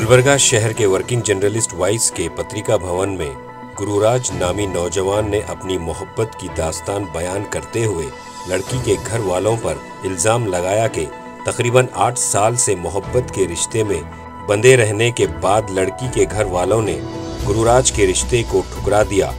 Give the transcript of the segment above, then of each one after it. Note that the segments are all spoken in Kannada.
गुलबर्गा शहर के वर्किंग जर्नलिस्ट वाइस के पत्रिका भवन में गुरुराज नामी नौजवान ने अपनी मोहब्बत की दास्तान बयान करते हुए लड़की के घर वालों पर इल्जाम लगाया कि तकरीबन आठ साल से मोहब्बत के रिश्ते में बंधे रहने के बाद लड़की के घर वालों ने गुरुराज के रिश्ते को ठुकरा दिया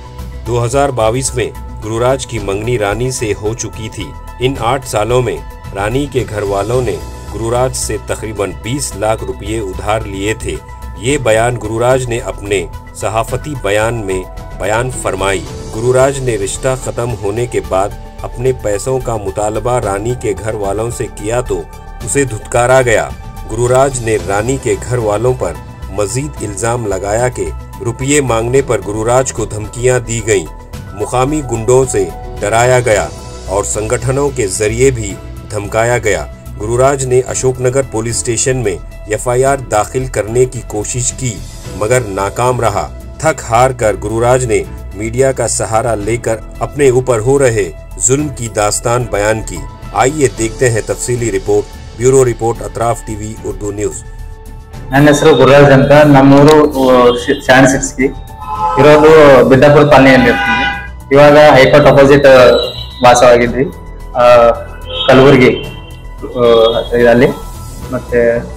2022 में गुरुराज की मंगनी रानी से हो चुकी थी इन आठ सालों में रानी के घर वालों ने गुरुराज से तकरीबन 20 लाख रुपए उधार लिए थे ये बयान गुरुराज ने अपने सहाफती बयान में बयान फरमाई गुरुराज ने रिश्ता खत्म होने के बाद अपने पैसों का मुतालबा रानी के घर वालों से किया तो उसे धुतकारा गया गुरुराज ने रानी के घर वालों पर मजीद इल्जाम लगाया कि रुपये मांगने पर गुरुराज को धमकियां दी गईं, मुकामी गुंडों से डराया गया और संगठनों के जरिए भी धमकाया गया गुरुराज ने अशोकनगर पुलिस स्टेशन में एफआईआर दाखिल करने की कोशिश की मगर नाकाम रहा थक हार कर गुरुराज ने मीडिया का सहारा लेकर अपने ऊपर हो रहे जुल्म की दास्तान बयान की आइए देखते हैं तफसीली report bureau report Atraf TV Urdu news ನನ್ನ ಹೆಸರು ಗುರುರಾಜ್ ಅಂತ ನಮ್ಮೂರು ಶಾಣ್ ಸಿಕ್ಸ್ಗಿ ಇರೋದು ಬಿದ್ದಾಪುರ ಕಾಲನಿಯಲ್ಲಿ ಇರ್ತೀನಿ ಇವಾಗ ಹೈಕೋರ್ಟ್ ಅಪೋಸಿಟ್ ವಾಸವಾಗಿದ್ವಿ ಆ, ಕಲಬುರ್ಗಿ ಆ, ಇದರಲ್ಲಿ ಮತ್ತೆ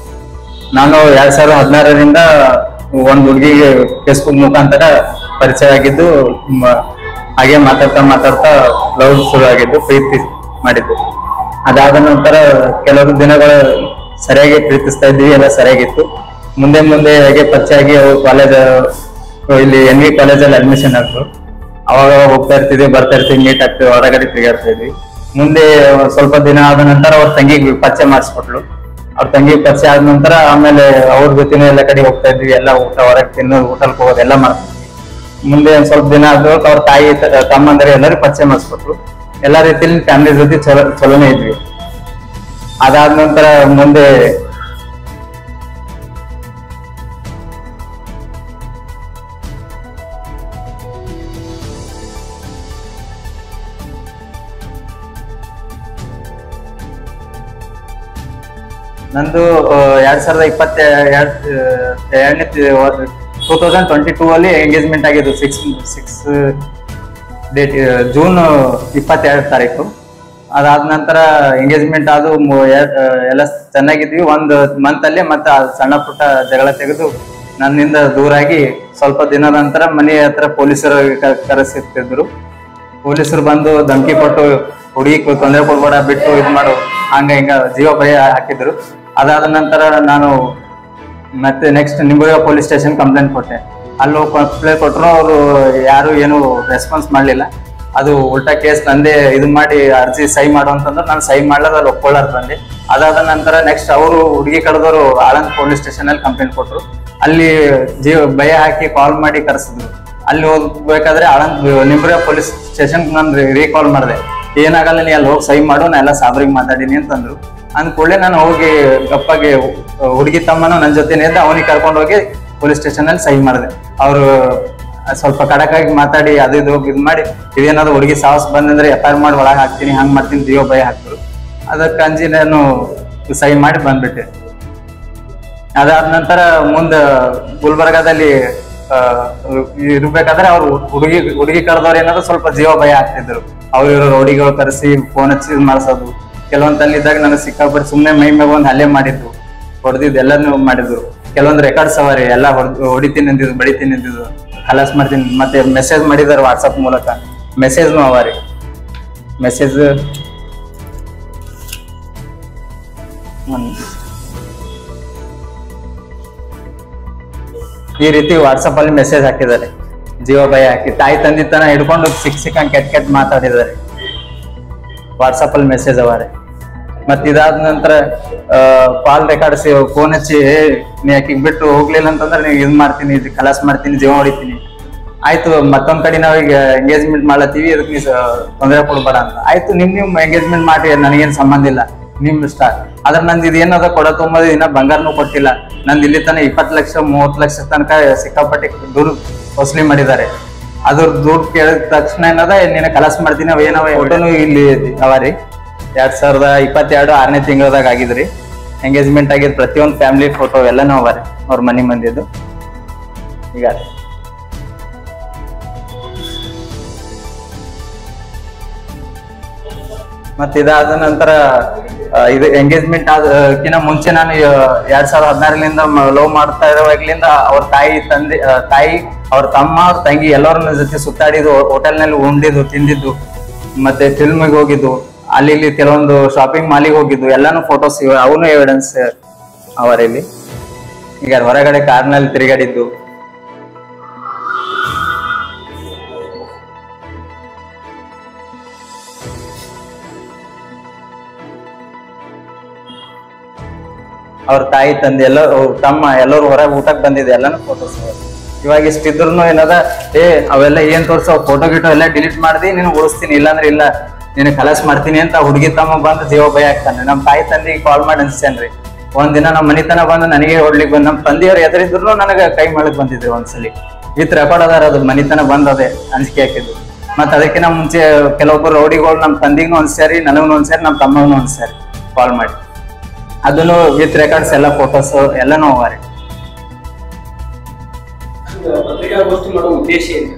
ನಾನು ಎರಡ್ ಸಾವಿರದ ಹದಿನಾರರಿಂದ ಒಂದು ಹುಡುಗಿಗೆ ಫೇಸ್ಬುಕ್ ಮುಖಾಂತರ ಪರಿಚಯ ಆಗಿದ್ದು ಮ- ಹಾಗೆ ಮಾತಾಡ್ತಾ ಮಾತಾಡ್ತಾ ಲವ್ ಶುರು ಆಗಿದ್ದು ಪ್ರೀತಿ ಮಾಡಿದ್ದು ಅದಾದ ನಂತರ ಕೆಲವು ದಿನಗಳು ಸರಿಯಾಗಿ ಪ್ರೀತಿಸ್ತಾ ಇದ್ವಿ ಎಲ್ಲ ಸರಿಯಾಗಿತ್ತು ಮುಂದೆ ಮುಂದೆ ಹೇಗೆ ಪರಿಚಯ ಆಗಿ ಅವ್ರು ಕಾಲೇಜ್ ಇಲ್ಲಿ ಎನ್ ವಿ ಕಾಲೇಜಲ್ಲಿ ಅಡ್ಮಿಷನ್ ಆದ್ರು ಅವಾಗ ಹೋಗ್ತಾ ಇರ್ತಿದ್ವಿ ಬರ್ತಾ ಇರ್ತೀವಿ ಮೀಟ್ ಆಗ್ತೀವಿ ಹೊರಗಡೆ ತಿರುಗಾಡ್ತಾ ಇದ್ವಿ ಮುಂದೆ ಒಂದ್ ಸ್ವಲ್ಪ ದಿನ ಆದ ನಂತರ ಅವ್ರ ತಂಗಿಗೆ ಪರಿಚಯ ಮಾಡಿಸ್ಕೊಟ್ಲು ಅವ್ರ ತಂಗಿ ಪರಿಚಯ ಆದ ನಂತರ ಆಮೇಲೆ ಅವ್ರ ಜೊತೆನೂ ಎಲ್ಲ ಕಡೆ ಹೋಗ್ತಾ ಇದ್ವಿ ಎಲ್ಲ ಊಟ ಹೊರಗೆ ತಿನ್ನೋದು ಹೋಟೆಲ್ಗೆ ಹೋಗೋದು ಎಲ್ಲ ಮಾಡ್ತಿದ್ವಿ ಮುಂದೆ ಒಂದ್ ಸ್ವಲ್ಪ ದಿನ ಆದ್ಮೇಲೆ ಅವ್ರ ತಾಯಿ ತ- ತಮ್ಮಂದಿರು ಎಲ್ಲರೂ ಪರಿಚಯ ಮಾಡಿಸ್ಕೊಟ್ರು ಎಲ್ಲಾ ರೀತಿಯಲ್ಲಿ ಫ್ಯಾಮಿಲಿ ಜೊತೆ ಚಲೋ ಚಲೋನೇ ಇದ್ವಿ ಅದಾದ ನಂತರ ಮುಂದೆ ನಂದು ಆ, ಎರಡ್ ಸಾವಿರದ ಇಪ್ಪತ್ತ ಎರಡ್ ಎರಡನೇ ಟೂ ತೌಸಂಡ್ ಟ್ವೆಂಟಿ ಟೂ ಅಲ್ಲಿ ಎಂಗೇಜ್ಮೆಂಟ್ ಆಗಿದ್ದು ಸಿಕ್ಸ್ ಸಿಕ್ಸ್ ಡೇಟ್ ಜೂನ್ ಇಪ್ಪತ್ತೆರಡು ತಾರೀಕು ಅದಾದ ನಂತರ ಎಂಗೇಜ್ಮೆಂಟ್ ಅದು ಮು- ಎರ್ಡ್- ಆ, ಎಲ್ಲ ಚೆನ್ನಾಗಿದ್ವಿ ಒಂದು ಮಂತ್ ಅಲ್ಲಿ ಮತ್ತೆ ಆ ಸಣ್ಣ ಪುಟ್ಟ ಜಗಳ ತೆಗೆದು ನನ್ನಿಂದ ದೂರಾಗಿ ಸ್ವಲ್ಪ ದಿನದ ನಂತರ ಮನೆ ಹತ್ರ ಪೊಲೀಸರು ಕ- ಕರೆಸಿರ್ತಿದ್ರು ಪೊಲೀಸರು ಬಂದು ಧಮಕಿ ಕೊಟ್ಟು ಹುಡುಗಿ ತೊಂದರೆ ಕೊಡ್ಬೇಡ ಬಿಟ್ಟು ಇದ್ ಮಾಡು ಹಂಗ ಹಿಂಗ ಜೀವ ಭಯ ಹಾಕಿದ್ರು ಅದಾದ ನಂತರ ನಾನು ಮತ್ತೆ next Nimbarga police station complaint ಕೊಟ್ಟೆ ಅಲ್ಲಿ ಕಂಪ್ಲೇಂಟ್ ಕೊಟ್ಟರು ಅವರು ಯಾರು ಏನು ರೆಸ್ಪಾನ್ಸ್ ಮಾಡಲಿಲ್ಲ ಅದು ಉಲ್ಟಾ ಕೇಸ್ ನಂದೇ ಇದು ಮಾಡಿ ಅರ್ಜಿ ಸಹಿ ಮಾಡು ಅಂತಂದ್ರೆ ನಾನು ಸಹಿ ಮಾಡ್ಲಾರ ಅಲ್ಲಿ ಒಪ್ಕೊಳ್ಳಾರ ಬಂದೆ ಅದಾದ ನಂತರ ನೆಕ್ಸ್ಟ್ ಅವರು ಹುಡುಗಿ ಕಳೆದವರು ಆಳಂದ್ ಪೊಲೀಸ್ ಸ್ಟೇಷನ್ ಅಲ್ಲಿ ಕಂಪ್ಲೇಂಟ್ ಕೊಟ್ಟರು ಅಲ್ಲಿ ಜೀವ ಭಯ ಹಾಕಿ ಕಾಲ್ ಮಾಡಿ ಕರೆಸಿದ್ರು ಅಲ್ಲಿ ಹೋಗ್ಬೇಕಾದ್ರೆ ಆಳಂದ್ ನಿಂಬುಗ ಪೊಲೀಸ್ ಸ್ಟೇಷನ್ ನಾನು ರೀಕಾಲ್ ಮಾಡಿದೆ ಏನಾಗಲ್ಲ ನೀ ಅಲ್ಲಿ ಹೋಗಿ ಸಹಿ ಮಾಡು ನಾ ಎಲ್ಲ ಸಾಬ್ರಿಗೆ ಮಾತಾಡೀನಿ ಅಂತಂದ್ರು ಅಂದ ಕೂಡಲೇ ನಾನು ಹೋಗಿ ಗಪ್ಪಾಗಿ ಹುಡುಗಿ ತಮ್ಮನು ನನ್ನ ಜೊತೆ ಇದ್ದ ಅವನಿಗೆ ಕರ್ಕೊಂಡು ಹೋಗಿ ಪೊಲೀಸ್ ಸ್ಟೇಷನ್ ಅಲ್ಲಿ ಸಹಿ ಮಾಡಿದೆ ಅವರು ಸ್ವಲ್ಪ ಕಡಕಾಗಿ ಮಾತಾಡಿ ಅದು ಇದು ಇದು ಮಾಡಿ ಇದೇನಾದ್ರು ಹುಡುಗಿ ಸಾಹಸ್ ಬಂದಂದ್ರೆ ಎಫ್ ಐ ಆರ್ ಮಾಡಿ ಒಳಗೆ ಹಾಕ್ತೀನಿ ಹಂಗ್ ಮಾಡ್ತೀನಿ ಜೀವ ಭಯ ಹಾಕ್ತರು ಅದಕ್ಕೆ ಅಂಜಿ ನಾನು ಸಹಿ ಮಾಡಿ ಬಂದ್ಬಿಟ್ಟೆ ಅದಾದ ನಂತರ ಮುಂದ ಗುಲ್ಬರ್ಗಾದಲ್ಲಿ ಆ, ಇರ್ಬೇಕಾದ್ರೆ ಅವ್ರು ಹುಡುಗಿ ಹುಡುಗಿ ಕರೆದವ್ರು ಏನಾದ್ರು ಸ್ವಲ್ಪ ಜೀವ ಭಯ ಆಗ್ತಿದ್ರು ಅವ್ರು ಇರೋ ರೋಡಿಗಳು ಕರೆಸಿ ಫೋನ್ ಹಚ್ಚಿ ಇದ್ ಮಾಡ್ಸೋದು ಕೆಲವೊಂದ್ ತಲ್ಲಿದ್ದಾಗ ನನಗೆ ಸಿಕ್ಕಾಪಟ್ಟೆ ಸುಮ್ಮನೆ ಮೈ ಮ್ಯಾಗ ಒಂದ್ ಹಲ್ಲೆ ಮಾಡಿದ್ದು ಹೊಡೆದಿದ್ದು ಎಲ್ಲಾನು ಮಾಡಿದ್ರು ಕೆಲವೊಂದ್ ರೆಕಾರ್ಡ್ಸ್ ಅವರಿ ಎಲ್ಲ ಹೊಡ್- ಹೊಡಿತೀನಿ ಅಂದಿದ್ದು ಬಡಿತೀನಿ ಅಂದಿದ್ದು ಖಲಾಸ್ ಮಾಡ್ತೀನಿ ಮತ್ತೆ ಮೆಸೇಜ್ ಮಾಡಿದಾರೆ ವಾಟ್ಸಪ್ ಮೂಲಕ ಮೆಸೇಜ್ನು ಅವರಿ ಮೆಸೇಜ್ ಈ ರೀತಿ ವಾಟ್ಸಪ್ ಅಲ್ಲಿ ಮೆಸೇಜ್ ಹಾಕಿದ್ದಾರೆ ಜೀವ ಭಯ ಹಾಕಿ ತಾಯಿ ತಂದಿ ತನ ಹಿಡ್ಕೊಂಡು ಸಿಕ್ ಸಿಕ್ಕಂಗ್ ಕೆಟ್ಟ ಕೆಟ್ಟ ಮಾತಾಡಿದ್ದಾರೆ ವಾಟ್ಸಪ್ ಅಲ್ಲಿ ಮೆಸೇಜ್ ಅವರೆ ಮತ್ ಇದಾದ ನಂತರ ಕಾಲ್ ರೆಕಾರ್ಡ್ಸ್ ಫೋನ್ ಹಚ್ಚಿ "ಏ, ನೀ ಆಕಿಗ್ ಬಿಟ್ಟು ಹೋಗ್ಲಿಲ್ಲ ಅಂತಂದ್ರೆ ನೀವು ಇದ್ ಮಾಡ್ತೀನಿ ಇದು ಕಲಾಸ್ ಮಾಡ್ತೀನಿ ಜೀವ ಹೊಡಿತೀನಿ ಆಯ್ತು ಮತ್ತೊಂದ್ ಕಡೆ ನಾವೀಗ ಎಂಗೇಜ್ಮೆಂಟ್ ಮಾಡತ್ತೀವಿ ಅದಕ್ಕೆ ನೀವು ತೊಂದರೆ ಕೊಡ್ಬೇಡ ಅಂತ ಆಯ್ತು ನಿಮ್ ನಿಮ್ ಎಂಗೇಜ್ಮೆಂಟ್ ಮಾಡಿ ನನಗೇನ್ ಸಂಬಂಧ ಇಲ್ಲ ನಿಮ್ ಇಷ್ಟ ಆದ್ರೆ ನಂದು ಇದು ಏನದ ಕೊಡ ತುಂಬೋದು ಇನ್ನ ಬಂಗಾರನು ಕೊಟ್ಟಿಲ್ಲ ನಂದು ಇಲ್ಲಿ ತನಕ ಇಪ್ಪತ್ತು ಲಕ್ಷ ಮೂವತ್ತು ಲಕ್ಷ ತನಕ ಸಿಕ್ಕಾಪಟ್ಟೆ ದುಡ್ಡು ವಸೂಲಿ ಮಾಡಿದ್ದಾರೆ ಅದ್ರ ದುಡ್ಡು ಕೇಳಿದ ತಕ್ಷಣ ಏನದ ನಿನ್ನ ಕಲಾಸ್ ಮಾಡ್ತೀನಿ ಅವ ಏನವ ಫೋಟೋನು ಇಲ್ಲಿ ಅವ ರೀ ಎರಡ್ ಸಾವಿರದ ಇಪ್ಪತ್ತೆರಡು ಆರನೇ ತಿಂಗಳದಾಗ ಆಗಿದ್ರಿ ಎಂಗೇಜ್ಮೆಂಟ್ ಆಗಿದ್ ಪ್ರತಿಯೊಂದು ಫ್ಯಾಮಿಲಿ ಫೋಟೋ ಎಲ್ಲನೂ ಅವ ರೀ ಅವ್ರ ಮನೆ ಮಂದಿದ್ದು ಈಗ ರೀ. ಮತ್ ಇದಾದ ನಂತರ ಆ, ಇದು ಎಂಗೇಜ್ಮೆಂಟ್ ಆದಕ್ಕಿಂತ ಮುಂಚೆ ನಾನು ಆ, ಎರಡ್ ಸಾವಿರದ ಹದಿನಾರರಿಂದ ಲವ್ ಮಾಡ್ತಾ ಇರುವಾಗ್ಲಿಂದ ಅವ್ರ ತಾಯಿ ತಂದೆ ಆ, ತಾಯಿ ಅವ್ರ ತಮ್ಮ ಅವ್ರ ತಂಗಿ ಎಲ್ಲರ ಜೊತೆ ಸುತ್ತಾಡಿದ್ದು ಹೋಟೆಲ್ ನಲ್ಲಿ ಉಂಡಿದ್ದು ತಿಂದಿದ್ದು ಮತ್ತೆ ಫಿಲ್ಮಿಗೆ ಹೋಗಿದ್ದು ಅಲ್ಲಿ ಇಲ್ಲಿ ಕೆಲವೊಂದು ಶಾಪಿಂಗ್ ಮಾಲಿಗೆ ಹೋಗಿದ್ದು ಎಲ್ಲಾನು ಫೋಟೋಸ್ ಇವೆ ಅವನು ಎವಿಡೆನ್ಸ್ ಅವರಲ್ಲಿ ಈಗ ಹೊರಗಡೆ ಕಾರ್ನಲ್ಲಿ ತಿರುಗಾಡಿದ್ದು ಅವ್ರ ತಾಯಿ ತಂದೆ ಎಲ್ಲ ಅವ್ರ ತಮ್ಮ ಎಲ್ಲರೂ ಹೊರಗೆ ಊಟಕ್ಕೆ ಬಂದಿದೆ ಎಲ್ಲಾನು ಫೋಟೋಸ್ ಇವಾಗ ಇಷ್ಟಿದ್ರು ಏನದ ಏ ಅವೆಲ್ಲ ಏನ್ ತೋರ್ಸೋ ಫೋಟೋ ಗಿಟೋ ಎಲ್ಲ ಡಿಲೀಟ್ ಮಾಡ್ದಿ ನೀನು ಉಳಿಸ್ತೀನಿ ಇಲ್ಲಾಂದ್ರೆ ಇಲ್ಲ ನೀನು ಕಲಸ್ ಮಾಡ್ತೀನಿ ಅಂತ ಹುಡುಗಿ ತಮ್ಮ ಬಂದು ಜೀವ ಭಯ ಆಗ್ತಾನೆ ನಮ್ಮ ತಾಯಿ ತಂದೆಗೆ ಕಾಲ್ ಮಾಡಿ ಅನ್ಸ್ತೇನ್ರಿ ಒಂದಿನ ನಮ್ಮ ಮನಿತನ ಬಂದು ನನಗೆ ಹೊಡ್ಲಿಕ್ಕೆ ಬಂದು ನಮ್ಮ ತಂದೆಯವ್ರು ಎದುರಿದ್ರು ನನಗೆ ಕೈ ಮಾಡಕ್ ಬಂದಿದ್ರು ಒಂದ್ಸಲಿ ವಿತ್ ರೆಕಾರ್ಡ್ ಅದಾರ ಅದು ಮನಿತನ ಬಂದದೆ ಅಂಜಿಕೆ ಹಾಕಿದ್ದು ಮತ್ತ ಅದಕ್ಕಿಂತ ಮುಂಚೆ ಕೆಲವೊಬ್ಬರು ರೌಡಿಗಳು ನಮ್ಮ ತಂದಿಗೂ ಒಂದ್ಸಾರಿ ನನಗೂ ಒಂದ್ಸಾರಿ ನಮ್ಮ ತಮ್ಮಗೂ ಒಂದ್ಸಾರಿ ಕಾಲ್ ಮಾಡಿ ಅದನ್ನು ವಿತ್ ರೆಕಾರ್ಡ್ಸ್ ಎಲ್ಲ ಫೋಟೋಸ್ ಎಲ್ಲನೂ ಅವ ರೀ ಪತ್ರಿಕಾಗೋಷ್ಠಿ ಮಾಡೋ ಉದ್ದೇಶ ಏನು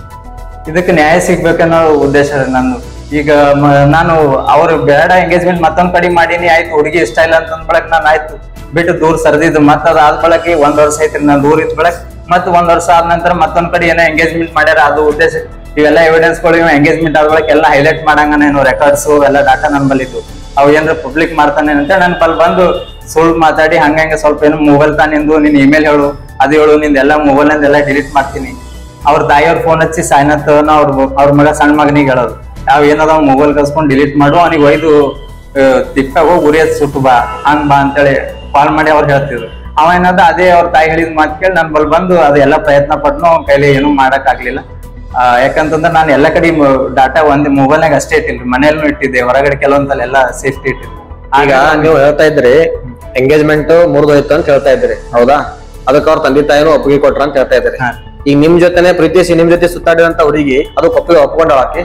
ಇದಕ್ಕೆ ನ್ಯಾಯ ಸಿಗ್ಬೇಕನ್ನೋ ಉದ್ದೇಶ ರೀ ನಂದು ಈಗ ಮ- ನಾನು ಅವ್ರು ಬೇಡ ಎಂಗೇಜ್ಮೆಂಟ್ ಮತ್ತೊಂದ್ ಕಡೆ ಮಾಡೀನಿ ಆಯ್ತು ಹುಡುಗಿ ಇಷ್ಟ ಇಲ್ಲ ಅಂತ ಬಳಕ ನಾನು ಆಯ್ತು ಬಿಟ್ಟು ದೂರ ಸರ್ದಿದ್ದು ಮತ್ತ ಅದ್ ಆದ ಬಳಕೆ ಒಂದ್ ವರ್ಷ ಐತ್ರಿ ನಾನು ದೂರ ಇದ್ದ ಬಳಕ ಮತ್ ಒಂದ್ ವರ್ಷ ಆದ ನಂತರ ಮತ್ತೊಂದ್ ಕಡೆ ಏನೋ ಎಂಗೇಜ್ಮೆಂಟ್ ಮಾಡ್ಯಾರ ಅದು ಉದ್ದೇಶ ಇವೆಲ್ಲ ಎವಿಡೆನ್ಸ್ಗಳು ಇವ ಎಂಗೇಜ್ಮೆಂಟ್ ಆದ ಬಳಕ ಎಲ್ಲ ಹೈಲೈಟ್ ಮಾಡಂಗ ಏನು ರೆಕಾರ್ಡ್ಸ್ ಎಲ್ಲ ಡಾಟಾ ನನ್ ಬಲ್ಲಿದ್ದು ಅವು ಏನ್ರ ಪಬ್ಲಿಕ್ ಮಾಡ್ತಾನೆ ಅಂತ ನನ್ ಬಲ್ ಬಂದು ಸುಳ್ಳು ಮಾತಾಡಿ ಹಂಗಂಗೆ ಸ್ವಲ್ಪ ಏನೋ ಮೊಬೈಲ್ ತಾನಿಂದು ನಿನ್ ಇಮೇಲ್ ಹೇಳು ಅದು ಹೇಳು ನಿಂದ ಎಲ್ಲ ಮೊಬೈಲ್ ನಿಂದ ಎಲ್ಲ ಡಿಲೀಟ್ ಮಾಡ್ತೀನಿ ಅವ್ರ ತಾಯಿಯವ್ರ ಫೋನ್ ಹಚ್ಚಿ ಸಾಯ್ನತ್ ಅವ್ರ ಅವ್ರ ಮಗ ಸಣ್ಣ ಮಗನಿಗೆ ಹೇಳೋದು ನಾವ್ ಏನದ ಮೊಬೈಲ್ ಕಸ್ಕೊಂಡ್ ಡಿಲೀಟ್ ಮಾಡು ಅವನಿಗೆ ಒಯ್ದು ತಿಪ್ಪಾಗ ಹೋಗಿ ಉರಿ ಹಚ್ಚಿ ಸುಟ್ಟು ಬಾ ಹಂಗ್ ಬಾ ಅಂತೇಳಿ ಕಾಲ್ ಮಾಡಿ ಅವ್ರು ಹೇಳ್ತಿದ್ರು ಅವ ಏನದ ಅದೇ ಅವ್ರ ತಾಯಿ ಹೇಳಿದ ಮಾತು ಕೇಳಿ ನನ್ ಬಲ್ ಬಂದು ಅದೆಲ್ಲ ಪ್ರಯತ್ನ ಪಟ್ನು ಅವ್ನ ಕೈಲಿ ಏನು ಮಾಡಕ್ ಆಗ್ಲಿಲ್ಲ ಆ, ಯಾಕಂತಂದ್ರೆ ನಾನು ಎಲ್ಲ ಕಡೆ ಡಾಟಾ ಒಂದ್ ಮೊಬೈಲ್ನಾಗ ಅಷ್ಟೇ ಇಟ್ಟಿಲ್ರಿ ಮನೆಯಲ್ಲೂ ಇಟ್ಟಿದ್ದೆ ಹೊರಗಡೆ ಕೆಲವೊಂದಲ್ಲ ಎಲ್ಲ ಸೇಫ್ಟಿ ಇಟ್ಟಿದ್ದೆ ಈಗ ನೀವು ಹೇಳ್ತಾ ಇದ್ರಿ ಎಂಗೇಜ್ಮೆಂಟ್ ಮುರಿದೋಯ್ತು ಅಂತ ಹೇಳ್ತಾ ಇದ್ರಿ ಹೌದಾ ಅದಕ್ಕೆ ಅವ್ರ ತಂದೆ ತಾಯಿನೂ ಒಪ್ಪಿಗೆ ಕೊಟ್ರ ಅಂತ ಹೇಳ್ತಾ ಇದ್ರಿ ಹಾ. ಈಗ ನಿಮ್ ಜೊತೆನೆ ಪ್ರೀತಿಸಿ ನಿಮ್ ಜೊತೆ ಸುತ್ತಾಡಿದಂತ ಹುಡುಗಿ ಅದು ಒಪ್ಪಿಗೆ ಒಪ್ಕೊಂಡಾಳ ಆಕಿ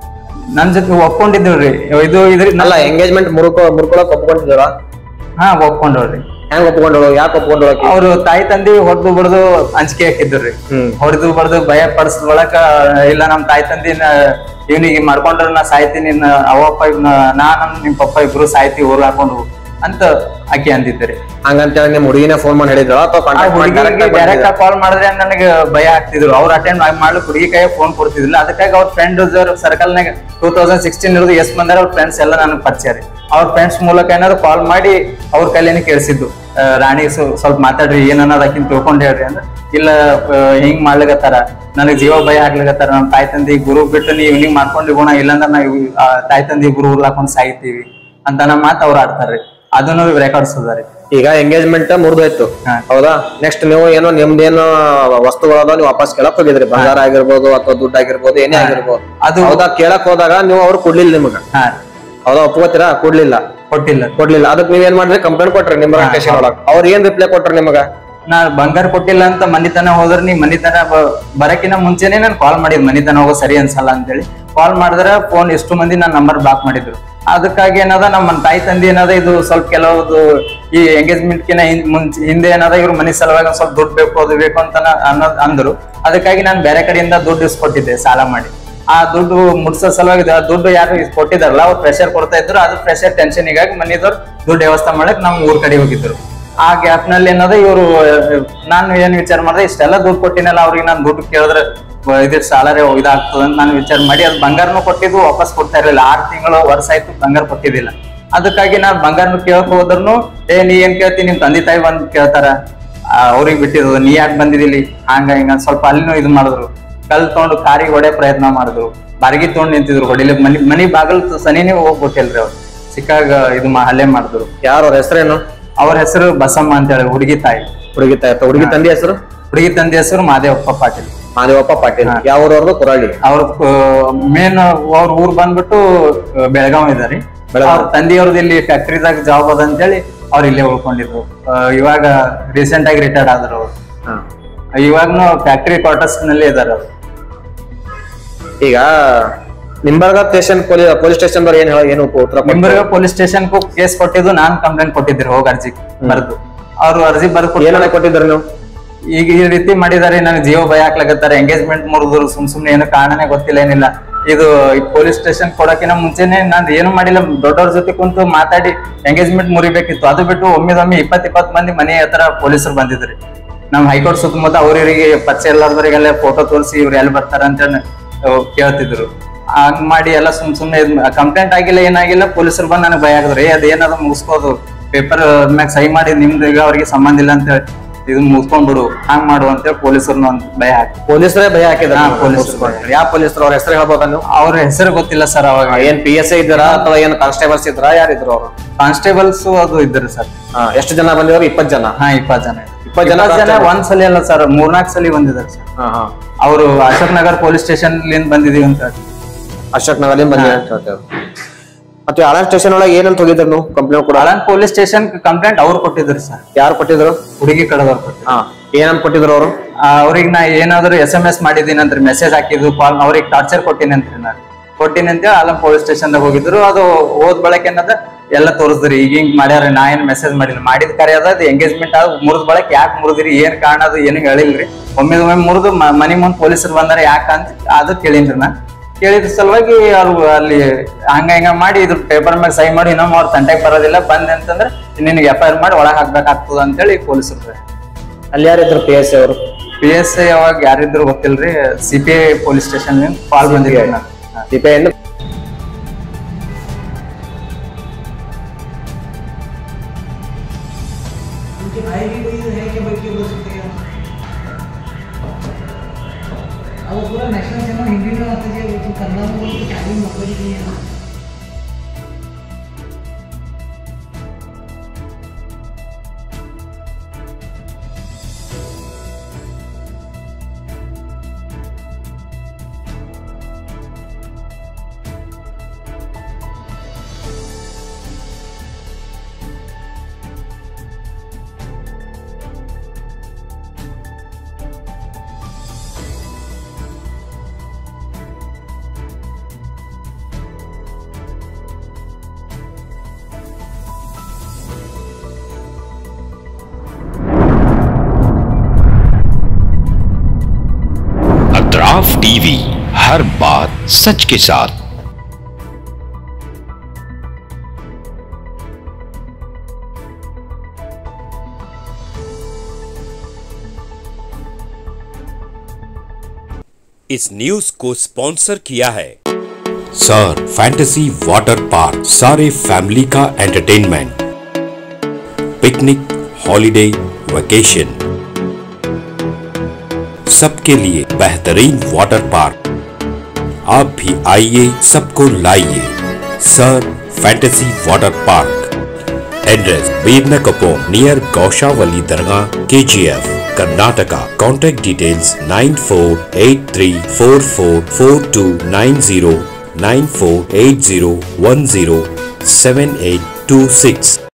ನನ್ ಜೊತೆ ಒಪ್ಕೊಂಡಿದ್ದೀವ್ರಿ ಇದು ಇದ್ರ ಅಲ್ಲ ಎಂಗೇಜ್ಮೆಂಟ್ ಮುರ್ಕೊ ಮುರ್ಕೊಳಕ್ ಒಪ್ಕೊಂಡಿದ್ದಾಳ ಹಾ ಒಪ್ಕೊಂಡವ್ರಿ ಹೆಂಗ್ ಒಪ್ಕೊಂಡಳು ಯಾಕೆ ಒಪ್ಕೊಂಡಳು ಆಕಿ ಅವ್ರು ತಾಯಿ ತಂದೆ ಹೊಡೆದು ಬಡ್ದು ಅಂಜಿಕೆ ಹಾಕಿದ್ರಿ ಹ್ಮ್ ಹೊಡೆದು ಬಡ್ದು ಭಯ ಪಡಿಸಿದ ಬಳಕ ಇಲ್ಲ ನಮ್ ತಾಯಿ ತಂದಿನ ಇವನಿಗೆ ಮಾಡ್ಕೊಂಡ್ರ ನಾ ಸಾಯ್ತೀನಿ ನ- ಅವಪ್ಪ ಇವ್ನ ನಾ ನಮ್ ನಿಮ್ ಪಪ್ಪ ಇಬ್ರು ಸಾಯ್ತಿ ಊರ್ ಹಾಕೊಂಡು ಅಂತ ಆಕಿ ಅಂದಿದ್ರಿ ಹಂಗಂತೇಳಿ ನಿಮ್ ಹುಡುಗಿನೇ ಫೋನ್ ಮಾಡಿ ಹೇಳಿದ್ರ ಅಥವಾ ಆ ಕಾಂಟ್ಯಾಕ್ಟ್ ಮಾಡಿ ಹುಡುಗಿಗೆ direct ಆಗಿ ಡೈರೆಕ್ಟ್ ಬಂದಿದ್ರಾ? ಕಾಲ್ ಮಾಡಿದ್ರೆ ನನಗೆ ಭಯ ಆಗ್ತಿದ್ರು ಅವ್ರು ಅಟೆಂಡ್ ಮಾಡ್ಲಿಕ್ಕೆ ಹುಡುಗಿ ಕೈ ಫೋನ್ ಕೊಡ್ತಿದ್ದಿಲ್ಲ ಅದಕ್ಕಾಗಿ ಅವ್ರ ಫ್ರೆಂಡ್ ಸರ್ಕಲ್ ನಾಗ ಟೂ ತೌಸಂಡ್ ಸಿಕ್ಸ್ಟೀನ್ ಇರೋದು ಎಷ್ಟ್ ಬಂದಾರ ಅವ್ರ ಫ್ರೆಂಡ್ಸ್ ಎಲ್ಲ ನನಗೆ ಪರಿಚಯ ರೀ ಅವ್ರ ಫ್ರೆಂಡ್ಸ್ ಮೂಲಕ ಏನಾದ್ರು ಕಾಲ್ ಮಾಡಿ ಅವ್ರ ಕೈಲೇನೆ ಕೇಳಿಸಿದ್ದು ರಾಣಿ ಸ್ವ- ಸ್ವಲ್ಪ ಮಾತಾಡ್ರಿ ಏನನ್ನೋದು ಆಕಿನ್ ತಿಳ್ಕೊಂಡ್ ಹೇಳ್ರಿ ಅಂದ್ರೆ ಇಲ್ಲ ಆ, ಹಿಂಗ್ ಮಾಡ್ಲಿಕತ್ತಾರ ನನಗ್ ಜೀವ ಭಯ ಆಗ್ಲಿಕತ್ತಾರ ನಮ್ ತಾಯಿ ತಂದಿ ಗುರು ಬಿಟ್ಟು ನೀವು ಇವ್ನಿಗ್ ಮಾಡ್ಕೊಂಡು ಗುಣ ಇಲ್ಲಾಂದ್ರೆ ನಾವು ಆ, ತಾಯಿ ತಂದಿ ಗುರು ಉರ್ಲಾಕೊಂಡ್ ಸಾಯ್ತೀವಿ ಅಂತ ನಮ್ಮ ಮಾತು ಅವ್ರು ಆಡ್ತಾರ್ರಿ ಅದನ್ನು ರೆಕಾರ್ಡ್ಸ್ ಅದ ರೀ ಈಗ ಎಂಗೇಜ್ಮೆಂಟ್ ಮುರಿದೋಯ್ತು ಹಾ. ಹೌದಾ ನೆಕ್ಸ್ಟ್ ನೀವು ಏನೋ ನಿಮ್ದೇನೋ ವಸ್ತುಗಳದ ನೀವು ವಾಪಸ್ ಕೇಳಕ್ ಹೋಗಿದ್ರಿ ಬಂಗಾರ ಆಗಿರ್ಬೋದು ಅಥವಾ ದುಡ್ಡು ಆಗಿರ್ಬೋದು ಏನೇ ಆಗಿರ್ಬೋದು ಅದು ಹೌದಾ ಕೇಳಕ್ ಹೋದಾಗ ನೀವು ಅವ್ರು ಕೊಡ್ಲಿಲ್ಲ ನಿಮ್ಗ ಹಾ ಹೌದಾ ಒಪ್ಕೋತೀರಾ ಕೊಡ್ಲಿಲ್ಲ ಕೊಟ್ಟಿಲ್ಲ ಕೊಡ್ಲಿಲ್ಲ ಅದಕ್ಕೆ ನೀವೇನ್ ಮಾಡ್ರಿ ಕಂಪ್ಲೇಂಟ್ ಕೊಟ್ರಿ ನಿಮ್ಮ ಸ್ಟೇಷನ್ ಒಳಗ ಅವ್ರ ಏನ್ ರಿಪ್ಲೈ ಕೊಟ್ರಿ ನಿಮಗ ನಾ ಬಂಗಾರ ಕೊಟ್ಟಿಲ್ಲ ಅಂತ ಮನಿತನ ಹೋದ್ರ ನೀ ಮನಿತನ ಬ- ಬರಕಿನ ಮುಂಚೆನೆ ನಾನು ಕಾಲ್ ಮಾಡಿದ್ ಮನಿತನ ಹೋಗೋ ಸರಿ ಅನ್ಸಲ್ಲ ಅಂತೇಳಿ ಕಾಲ್ ಮಾಡಿದ್ರೆ ಫೋನ್ ಎಷ್ಟು ಮಂದಿ ನನ್ನ ನಂಬರ್ ಬ್ಲಾಕ್ ಮಾಡಿದ್ರು ಅದಕ್ಕಾಗಿ ಏನದ ನಮ್ಮ ತಾಯಿ ತಂದೆ ಏನದ ಇದು ಸ್ವಲ್ಪ ಕೆಲವೊಂದು ಈ ಎಂಗೇಜ್ಮೆಂಟ್ ಕಿನ ಹಿಂ- ಮುಂಚೆ ಹಿಂದೆ ಏನದ ಇವ್ರ ಮನಿ ಸಲುವಾಗಿ ಒಂದ್ ಸ್ವಲ್ಪ ದುಡ್ಡು ಬೇಕು ಅದು ಬೇಕು ಅಂತ ನ- ಅನ್ನೋದ್ ಅಂದ್ರು ಅದಕ್ಕಾಗಿ ನಾನು ಬೇರೆ ಕಡೆಯಿಂದ ದುಡ್ಡು ಇಸ್ಕೊಟ್ಟಿದ್ದೆ ಸಾಲ ಮಾಡಿ ಆ ದುಡ್ಡು ಮುಟ್ಸೋ ಸಲುವಾಗಿ ಆ ದುಡ್ಡು ಯಾರು ಇಸ್ ಕೊಟ್ಟಿದಾರಲ್ಲ ಅವ್ರು ಪ್ರೆಷರ್ ಕೊಡ್ತಾ ಇದ್ರು ಅದು ಪ್ರೆಷರ್ ಟೆನ್ಷನ್ ಹೀಗಾಗಿ ಮನಿದವ್ರು ದುಡ್ಡು ವ್ಯವಸ್ಥೆ ಮಾಡಕ್ ನಾವು ಊರ್ ಕಡೆ ಹೋಗಿದ್ರು ಆ ಗ್ಯಾಪ್ ನಲ್ಲಿ ಏನದ ಇವರು ನಾನು ಏನ್ ವಿಚಾರ ಮಾಡಿದೆ ಇಷ್ಟೆಲ್ಲ ದುಡ್ಡು ಕೊಟ್ಟಿನಲ್ಲ ಅವ್ರಿಗೆ ನಾನು ದುಡ್ಡು ಕೇಳಿದ್ರೆ ಬ- ಇದ್ರ ಸಾಲರೇ ಇದಾಗ್ತದ ಅಂತ ನಾನು ವಿಚಾರ ಮಾಡಿ ಅದು ಬಂಗಾರನು ಕೊಟ್ಟಿದ್ದು ವಾಪಸ್ ಕೊಡ್ತಾ ಇರಲಿಲ್ಲ ಆರು ತಿಂಗಳು ವರ್ಷ ಆಯ್ತು ಬಂಗಾರ ಕೊಟ್ಟಿದ್ದಿಲ್ಲ ಅದಕ್ಕಾಗಿ ನಾನು ಬಂಗಾರನು ಕೇಳಕ್ ಹೋದ್ರು ಏ ನೀ ಏನ್ ಕೇಳ್ತಿ ನಿಮ್ ತಂದೆ ತಾಯಿ ಬಂದ್ ಕೇಳ್ತಾರ ಅವ್ರಿಗೆ ಬಿಟ್ಟಿರೋದು ನೀ ಯಾಕೆ ಬಂದಿದಿಲ್ಲಿ ಹಂಗ ಹಿಂಗ ಸ್ವಲ್ಪ ಅಲ್ಲಿನೂ ಇದು ಮಾಡಿದ್ರು ಕಲ್ ತಗೊಂಡು ಕಾರಿಗೆ ಹೊಡೆ ಪ್ರಯತ್ನ ಮಾಡಿದ್ರು ಬಾರಿಗೆ ತಗೊಂಡು ನಿಂತಿದ್ರು ಹೊಡಿಲಿಕ್ಕೆ ಮನಿ ಮನಿ ಬಾಗಲ್ ಸನಿನೇ ಹೋಗ್ಬಿಟ್ಟಿಲ್ರಿ ಅವ್ರು ಸಿಕ್ಕಾಗ ಇದು ಮಾ- ಹಲ್ಲೆ ಮಾಡಿದ್ರು ಯಾರು ಅವ್ರ ಹೆಸರೇನು ಅವ್ರ ಹೆಸರು ಬಸಮ್ಮ ಅಂತ ಹೇಳಿ ಹುಡುಗಿ ತಾಯಿ ಹುಡುಗಿ ತಾಯಿ ಹುಡುಗಿ ತಂದೆ ಹೆಸರು ಹುಡುಗಿ ತಂದೆ ಹೆಸರು ಮಾದೇವಪ್ಪ ಪಾಟೀಲ್ ಮಾದೇವಪ್ಪ ಪಾಟೀಲ್ ಯಾವ ಊರವ್ರದ್ದು ಕುರಾಳಿ ಅವ್ರ ಮೇನ್ ಅವ್ರ ಊರ್ ಬಂದ್ಬಿಟ್ಟು ಆ, ಬೆಳಗಾವ್ ಇದಾರಿ ಬೆಳಗಾವ್. ಅವ್ರ ತಂದೆಯವ್ರದ್ದು ಇಲ್ಲಿ ಫ್ಯಾಕ್ಟ್ರಿದಾಗ ಜಾಬ್ ಅದ ಅಂತೇಳಿ ಅವ್ರು ಇಲ್ಲೇ ಉಳ್ಕೊಂಡಿದ್ರು ಆ, ಇವಾಗ ರೀಸೆಂಟ್ ಆಗಿ ರಿಟೈರ್ಡ್ ಆದ್ರು ಅವ್ರು ಹಾ. ಇವಾಗ್ನು ಫ್ಯಾಕ್ಟ್ರಿ ಕ್ವಾರ್ಟರ್ಸ್ ನಲ್ಲಿ ಇದಾರೆ ಅವ್ರು ಈಗ ನಿಂಬರ್ಗ ಸ್ಟೇಷನ್ ಪೊಲೀಸ್ ಸ್ಟೇಷನ್ ಏನ್ ಹೇಳ ಏನು ಉತ್ತರ ಕೊಟ್ರು? ನಿಂಬರ್ಗ ಪೊಲೀಸ್ ಸ್ಟೇಷನ್ ಕೇಸ್ ಕೊಟ್ಟಿದ್ದು ನಾನ್ ಕಂಪ್ಲೇಂಟ್ ಕೊಟ್ಟಿದ್ರಿ ಹೋಗಿ ಅರ್ಜಿ ಬರ್ದು ಅವ್ರು ಅರ್ಜಿ ಬರ್ದು ಏನನ್ನ ಕೊಟ್ಟಿದ್ರು ನೀವು ಈಗ ಈ ರೀತಿ ಮಾಡಿದಾರೆ ನನಗೆ ಜೀವ ಭಯ ಹಾಕ್ಲಾಗತ್ತಾರೆ ಎಂಗೇಜ್ಮೆಂಟ್ ಮುರಿದ್ರು ಸುಮ್ ಸುಮ್ನೆ ಏನು ಕಾರಣನೇ ಗೊತ್ತಿಲ್ಲ ಏನಿಲ್ಲ ಇದು ಪೊಲೀಸ್ ಸ್ಟೇಷನ್ ಕೊಡಕಿನ ಮುಂಚೆನೆ ನಾನು ಏನು ಮಾಡಿಲ್ಲ ದೊಡ್ಡವ್ರ ಜೊತೆ ಕುಂತು ಮಾತಾಡಿ ಎಂಗೇಜ್ಮೆಂಟ್ ಮುರಿಬೇಕಿತ್ತು ಅದು ಬಿಟ್ಟು ಒಮ್ಮಿದೊಮ್ಮೆ ಇಪ್ಪತ್ ಇಪ್ಪತ್ ಮಂದಿ ಮನೆ ಹತ್ರ ಪೊಲೀಸರು ಬಂದಿದ್ರಿ ನಮ್ ಹೈಕೋರ್ಟ್ ಸುತ್ತಮುತ್ತ ಅವ್ರಿಗೆ ಪರಿಚಯ ಎಲ್ಲಾರ್ದವರಿಗೆಲ್ಲ ಫೋಟೋ ತೋರಿಸಿ ಇವ್ರು ಎಲ್ಲಿ ಬರ್ತಾರ ಅಂತ ಕೇಳ್ತಿದ್ರು ಹಂಗ್ ಮಾಡಿ ಎಲ್ಲ ಸುಮ್ ಸುಮ್ನೆ ಕಂಪ್ಲೇಂಟ್ ಆಗಿಲ್ಲ ಏನಾಗಿಲ್ಲ ಪೊಲೀಸರು ಬಂದ್ ನನಗೆ ಭಯ ಆಗಿದ್ರು ಏ ಅದೇನಾದ್ರು ಮುಗಿಸ್ಕೋದು ಪೇಪರ್ ಮ್ಯಾಗ ಸಹಿ ಮಾಡಿ ನಿಮ್ದು ಈಗ ಅವ್ರಿಗೆ ಸಂಬಂಧ ಇಲ್ಲ ಅಂತ ಹೇಳಿ ಇದನ್ನ ಮುಗಿಸ್ಕೊಂಡ್ಬಿಡು ಹಂಗ್ ಮಾಡು ಅಂತೇಳಿ ಪೊಲೀಸರ್ನ ಒಂದ್ ಭಯ ಹಾಕಿ ಪೊಲೀಸರೇ ಭಯ ಹಾಕಿದ್ರ ಹಾ, ಪೊಲೀಸ್ರು. ಯಾವ ಪೊಲೀಸರು ಅವ್ರ ಹೆಸರು ಹೇಳ್ಬೋದಾ ನೀವು ಅವ್ರ ಹೆಸರು ಗೊತ್ತಿಲ್ಲ ಸರ್ ಅವಾಗ ಏನ್ ಪಿ ಎಸ್ ಐ ಇದ್ದಾರಾ ಅಥವಾ ಏನ್ ಕಾನ್ಸ್ಟೇಬಲ್ಸ್ ಇದ್ರಾ ಯಾರಿದ್ರು ಅವರು ಕಾನ್ಸ್ಟೇಬಲ್ಸ್ ಅದು ಇದ್ರು ಸರ್ ಎಷ್ಟು ಜನ ಬಂದಿದ್ರು ಇಪ್ಪತ್ ಜನ ಹಾ ಇಪ್ಪತ್ ಜನ ಇಪ್ಪತ್ ಜನ ಇಪ್ಪತ್ ಜನ constable. ಒಂದ್ ಸಲ ಅಲ್ಲ ಸರ್ ಮೂರ್ನಾಲ್ಕು ಸಲ ಬಂದಿದ್ದಾರೆ ಸರ್ ಹಾ ಹಾ ಅವರು ಅಶೋಕ್ ನಗರ್ ಪೊಲೀಸ್ ಸ್ಟೇಷನ್ ಲಿಂದ ಬಂದಿದೀವಿ ಅಂತ ಅಶೋಕ್ ನಗರ್ಲಿ ಬಂದಿ ಅಂತ ಹೇಳ್ತೇವೆ ಮತ್ತೆ ಆಳಂದ್ ಸ್ಟೇಷನ್ ಒಳಗೆ ಏನಂತ ಹೋಗಿದ್ರು ನೀವು ಕಂಪ್ಲೇಂಟ್ ಕೂಡ ಆಳಂದ್ ಪೊಲೀಸ್ ಸ್ಟೇಷನ್ ಕಂಪ್ಲೇಂಟ್ ಅವ್ರು ಕೊಟ್ಟಿದ್ರು ಸರ್ ಯಾರು ಕೊಟ್ಟಿದ್ರು ಹುಡುಗಿ ಕಡೆದವ್ರು ಕೊಟ್ಟಿದ್ರು ಹಾ ಏನಂತ ಕೊಟ್ಟಿದ್ರು ಅವರು ಅವ್ರಿಗೆ ನಾ ಏನಾದ್ರು ಎಸ್ ಎಂ ಎಸ್ ಮಾಡಿದೀನಿ ಅಂತ್ರಿ ಮೆಸೇಜ್ ಹಾಕಿದ್ರು ಕಾಲ್ ಅವ್ರಿಗೆ ಟಾರ್ಚರ್ ಕೊಟ್ಟಿನಿ ಅಂತ್ರಿ ನಾನು ಕೊಟ್ಟಿನಿ ಅಂತ ಆಲಂ ಪೊಲೀಸ್ ಸ್ಟೇಷನ್ ದಾಗ ಹೋಗಿದ್ರು ಅದು ಹೋದ್ ಬಳಕ ಏನದ ಎಲ್ಲ ತೋರಿಸಿದ್ರಿ ಈಗ ಹಿಂಗ್ ಮಾಡ್ಯಾರ ನಾ ಏನ್ ಮೆಸೇಜ್ ಮಾಡಿಲ್ಲ ಮಾಡಿದ ಕರೆ ಅದ ಎಂಗೇಜ್ಮೆಂಟ್ ಆದ ಮುರಿದ ಬಳಕ ಯಾಕೆ ಮುರಿದ್ರಿ ಏನ್ ಕಾರಣ ಅದು ಏನು ಹೇಳಿಲ್ರಿ ಒಮ್ಮೆ ಒಮ್ಮೆ ಮುರಿದು ಮನಿ ಮುಂದ್ ಪೊಲೀಸರು ಬಂದಾರ ಯಾಕ ಅಂತ ಅದು ಕೇಳಿನ್ರಿ ನಾ ಕೇಳಿದ ಸಲುವಾಗಿ ಅವ್ರು ಅಲ್ಲಿ ಹಂಗ ಹಿಂಗ ಮಾಡಿ ಇದ್ರ ಪೇಪರ್ ಮ್ಯಾಗ ಸಹಿ ಮಾಡಿ ಇನ್ನೊಮ್ಮೆ ಅವ್ರ ತಂಟೆಗೆ ಬರೋದಿಲ್ಲ ಬಂದೆ ಅಂತಂದ್ರೆ ನಿನಗೆ ಎಫ್ ಐ ಆರ್ ಮಾಡಿ ಒಳಗ್ ಹಾಕ್ಬೇಕಾಗ್ತದ ಅಂತೇಳಿ ಪೊಲೀಸರು ಅಲ್ಲಿ ಯಾರಿದ್ರು ಪಿ ಎಸ್ ಐ ಅವರು ಪಿ ಎಸ್ ಐ ಅವಾಗ ಯಾರಿದ್ರು ಗೊತ್ತಿಲ್ರಿ C P I police station call ಬಂದಿದೆ ನಾನು ಸಿಪಿಐ उनके भाई भी कोई है कि भाई क्यों बोल सकते हैं अब वो पूरा नेशनल सिनेमा हिंदी में आता है लेकिन कन्नड़ में बोले तो चालीस मतलब ही नहीं है अतराफ टीवी हर बात सच के साथ इस न्यूज को स्पॉन्सर किया है सर फैंटेसी वाटर पार्क सारे फैमिली का एंटरटेनमेंट पिकनिक हॉलिडे वेकेशन सबके लिए बेहतरीन वाटर पार्क आप भी आइए सबको लाइए sir fantasy water park address बीरना कपो नियर गौशावली दरगाह K G F Karnataka contact details nine four eight three four four four two nine zero nine four eight zero one zero seven eight two six